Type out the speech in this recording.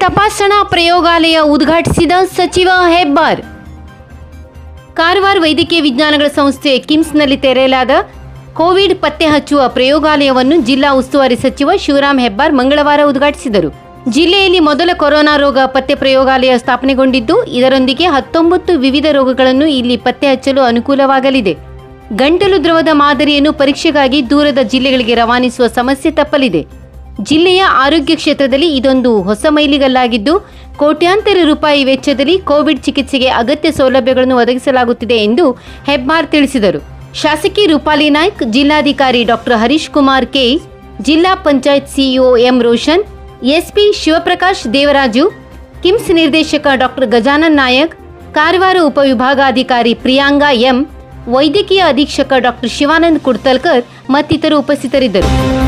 ತಪಾಸಣಾ ಪ್ರಯೋಗಾಲಯ ಉದ್ಘಾಟಿಸಿದ ಸಚಿವ ಹೆಬ್ಬಾರ್ ಕಾರವಾರ ವೈದ್ಯಕೀಯ ವಿಜ್ಞಾನಗಳ ಸಂಸ್ಥೆ ಕಿಮ್ಸ್ನಲ್ಲಿ ತೆರೆಯಲಾದ ಕೋವಿಡ್ ಪತ್ತೆ ಹಚ್ಚುವ ಪ್ರಯೋಗಾಲಯವನ್ನು ಜಿಲ್ಲಾ ಉಸ್ತುವಾರಿ ಸಚಿವ ಶಿವರಾಂ ಹೆಬ್ಬಾರ್ ಮಂಗಳವಾರ ಉದ್ಘಾಟಿಸಿದರು ಜಿಲ್ಲೆಯಲ್ಲಿ ಮೊದಲ ಕೊರೋನಾ ರೋಗ ಪತ್ತೆ ಪ್ರಯೋಗಾಲಯ ಸ್ಥಾಪನೆಗೊಂಡಿದ್ದು ಇದರೊಂದಿಗೆ ಹತ್ತೊಂಬತ್ತು ವಿವಿಧ ರೋಗಗಳನ್ನು ಇಲ್ಲಿ ಪತ್ತೆ ಹಚ್ಚಲು ಅನುಕೂಲವಾಗಲಿದೆ ಗಂಟಲು ದ್ರವದ ಮಾದರಿಯನ್ನು ಪರೀಕ್ಷೆಗಾಗಿ ದೂರದ ಜಿಲ್ಲೆಗಳಿಗೆ ರವಾನಿಸುವ ಸಮಸ್ಯೆ ತಪ್ಪಲಿದೆ ಜಿಲ್ಲೆಯ ಆರೋಗ್ಯ ಕ್ಷೇತ್ರದಲ್ಲಿ ಇದೊಂದು ಹೊಸ ಮೈಲಿಗಲ್ಲಾಗಿದ್ದು ಕೋಟ್ಯಾಂತರ ರೂಪಾಯಿ ವೆಚ್ಚದಲ್ಲಿ ಕೋವಿಡ್ ಚಿಕಿತ್ಸೆಗೆ ಅಗತ್ಯ ಸೌಲಭ್ಯಗಳನ್ನು ಒದಗಿಸಲಾಗುತ್ತಿದೆ ಎಂದು ಹೆಬ್ಬಾರ್ ತಿಳಿಸಿದರು ಶಾಸಕಿ ರೂಪಾಲಿ ನಾಯ್ಕ್ ಜಿಲ್ಲಾಧಿಕಾರಿ ಡಾಕ್ಟರ್ ಹರೀಶ್ ಕುಮಾರ್ ಕೆ ಜಿಲ್ಲಾ panchayat CEO M Roshan SP Shivaprakash Devaraju KIMS ನಿರ್ದೇಶಕ ಡಾಕ್ಟರ್ ಗಜಾನನ್ ನಾಯಕ್ ಕಾರವಾರ ಉಪವಿಭಾಗಾಧಿಕಾರಿ ಪ್ರಿಯಾಂಗಾ ಎಂ ವೈದ್ಯಕೀಯ ಅಧೀಕ್ಷಕ ಡಾಕ್ಟರ್ ಶಿವಾನಂದ್ ಕುಡ್ತಲ್ಕರ್ ಮತ್ತಿತರರು ಉಪಸ್ಥಿತರಿದ್ದರು